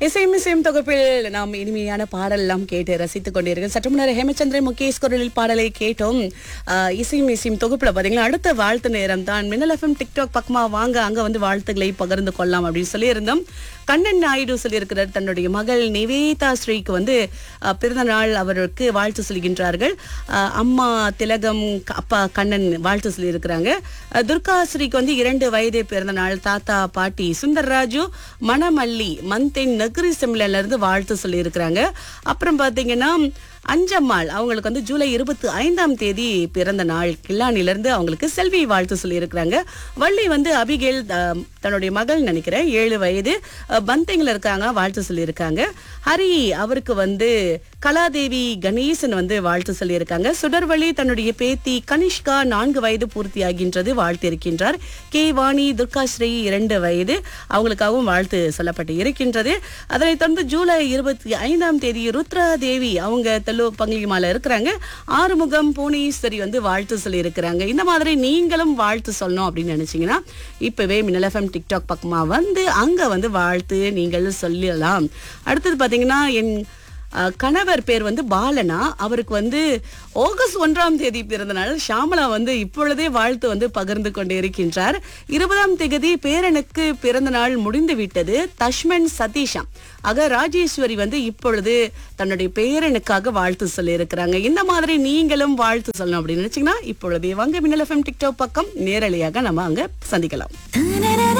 இசையும் இசையும் தொகுப்பில் நாம் இனிமையான பாடல் எல்லாம் கேட்டு ரசித்துக் கொண்டிருக்கோம் சற்று முன்னர் ஹேமச்சந்திரன் முகேஷ் குரலில் பாடலை கேட்டோம் ஆஹ் இசையும் இசையும் தொகுப்புல பாத்தீங்கன்னா அடுத்த வாழ்த்து நேரம் தான் மின்னல் எஃப்எம் டிக்டாக் பக்கமா வாங்க அங்க வந்து வாழ்த்துக்களை பகிர்ந்து கொள்ளலாம் அப்படின்னு சொல்லியிருந்தோம் கண்ணன் நாயுடு சொல்லியிருக்கிறார் தன்னுடைய மகள் நிவேதா ஸ்ரீக்கு வந்து ஆஹ் பிறந்த நாள் அவருக்கு வாழ்த்து சொல்கின்றார்கள் ஆஹ் அம்மா திலகம் க- அப்பா கண்ணன் வாழ்த்து சொல்லியிருக்கிறாங்க ஆஹ் துர்கா ஸ்ரீக்கு வந்து இரண்டு வயது பிறந்த நாள் தாத்தா பாட்டி சுந்தர்ராஜு மணமல்லி மந்தேன் நகரி செம்லல இருந்து வாழ்த்து சொல்லியிருக்கிறாங்க அப்புறம் பாத்தீங்கன்னா அஞ்சம்மாள் அவங்களுக்கு வந்து ஜூலை இருபத்தி ஐந்தாம் தேதி பிறந்த நாள் கில்லானில இருந்து அவங்களுக்கு செல்வி வாழ்த்து சொல்லியிருக்கிறாங்க வள்ளி வந்து அபிகேல் அஹ், தன்னுடைய மகள் நினைக்கிறேன் ஏழு வயது அஹ், பந்தேங்ல இருக்காங்க வாழ்த்து சொல்லியிருக்காங்க ஹரி அவருக்கு வந்து கலாதேவி கணேசன் வந்து வாழ்த்து சொல்லியிருக்காங்க சுடர்வழி தன்னுடைய பேத்தி கனிஷ்கா நான்கு வயது பூர்த்தியாகின்றது வாழ்த்து இருக்கின்றார் கே வாணி துர்காஸ்ரீ இரண்டு வயது அவங்களுக்காகவும் வாழ்த்து சொல்லப்பட்டு இருக்கின்றது அதனைத் தொடர்ந்து ஜூலை இருபத்தி ஐந்தாம் தேதி ருத்ரா தேவி அவங்க தெல்லு பங்கிலிமால இருக்கிறாங்க ஆறுமுகம் புவனேஸ்வரி வந்து வாழ்த்து சொல்லி இருக்கிறாங்க இந்த மாதிரி நீங்களும் வாழ்த்து சொல்லணும் அப்படின்னு நினைச்சீங்கன்னா இப்பவே மின்னல் எஃப்எம் டிக்டாக் பக்கமா வந்து அங்க வந்து வாழ்த்து நீங்கள் சொல்லலாம் அடுத்தது பாத்தீங்கன்னா என் அஹ், கணவர் பேர் வந்து பாலனா அவருக்கு வந்து ஆகஸ்ட் ஒன்றாம் தேதி பிறந்த நாள் ஷாமலா வந்து இப்பொழுதே வாழ்த்து வந்து பகிர்ந்து கொண்டு இருக்கின்றார் இருபதாம் தேதி பேரனுக்கு பிறந்த நாள் முடிந்து விட்டது தஷ்மன் சதீஷா ஆக ராஜேஸ்வரி வந்து இப்பொழுது தன்னுடைய பேரனுக்காக வாழ்த்து சொல்லி இருக்கிறாங்க இந்த மாதிரி நீங்களும் வாழ்த்து சொல்லணும் அப்படின்னு நினைச்சீங்கன்னா இப்பொழுதே வாங்க மின்னல் எஃப்எம் டிக்டாக் பக்கம் நேரலையாக நம்ம அங்க சந்திக்கலாம் தனனன